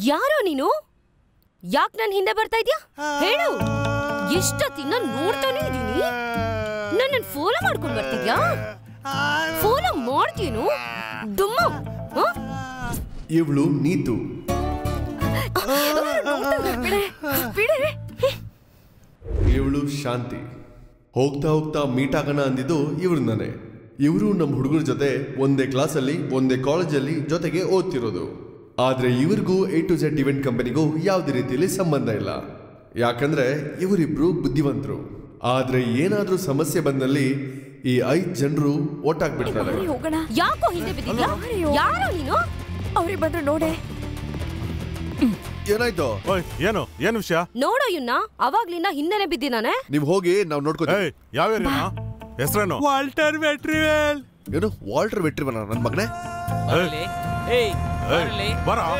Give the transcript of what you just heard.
ಯಾರೋ ನೀನು ಯಾಕ್ ನನ್ ಹಿಂದೆ ಬರ್ತಾ ಇದ್ಯಾ ಹೇಳು ಎಷ್ಟೊತ್ತಿನ ನೋಡ್ತಾನೆ ಇದೀನಿ ನನ್ನ ಫಾಲೋ ಮಾಡ್ಕೊಂಡ್ ಬರ್ತಿದ್ಯಾ ಫಾಲೋ ಮಾಡ್ತೀನು ಡುಮ್ಮ ಹ? ಇವಳು ನೀತು ಬಿಡೆ, ಬಿಡೆ. ಇವಳು ಶಾಂತಿ ಹೋಗ್ತಾ ಹೋಗ್ತಾ ಮೀಟ್ ಆಗೋಣ ಅಂದಿದ್ದು ಇವ್ರನ್ನೇ ಇವರು ನಮ್ಮ ಹುಡುಗರ ಜೊತೆ ಒಂದೇ ಕ್ಲಾಸಲ್ಲಿ ಒಂದೇ ಕಾಲೇಜಲ್ಲಿ ಜೊತೆಗೆ ಓದ್ತಿರೋದು ಆದ್ರೆ ಇವ್ರಿಗೂ ಎ ಟು ಝೆಡ್ ಇವೆಂಟ್ ಕಂಪನಿಗೂ ಯಾವುದೇ ರೀತಿಯಲ್ಲಿ ಸಂಬಂಧ ಇಲ್ಲ ಯಾಕಂದ್ರೆ ಇವರಿಬ್ರು ಬುದ್ಧಿವಂತರು ಆದ್ರೆ ಏನಾದ್ರೂ ಸಮಸ್ಯೆ ಬಂದಲ್ಲಿ ಈ ಐದ್ ಜನರು ಒಟ್ಟಾಗ್ಬಿಡ್ತಾರೆ ಹೋಗೋಣ ಯಾಕೋ ಹಿಂದೆ ಬಿದ್ದಿದ್ಯಾ ಯಾರೋ ನೀನು ಅವ್ರಿಗೆ ಬಂದ್ರು ನೋಡೆ ಏನಾಯ್ತು ಓಯ್ ಏನು ಏನು ವಿಷಯ ನೋಡೋ ಇವ್ನ ಅವಾಗ್ಲಿಂದ ಹಿಂದೆನೆ ಬಿದ್ದಿನಾನೆ ನೀವು ಹೋಗಿ ನಾವು ನೋಡ್ಕೋತೀವಿ ಏಯ್ ಯಾವ ಏರಿಯಾ ಹೆಸರೇನು ವಾಲ್ಟರ್ ವೆಟ್ರಿವೆಲ್ ಏನು ವಾಲ್ಟರ್ ವೆಟ್ರಿವನ ನನ್ನ ಮಗನೇ ಬರಲಿ ಏಯ್ ಬರಲಿ ಬರ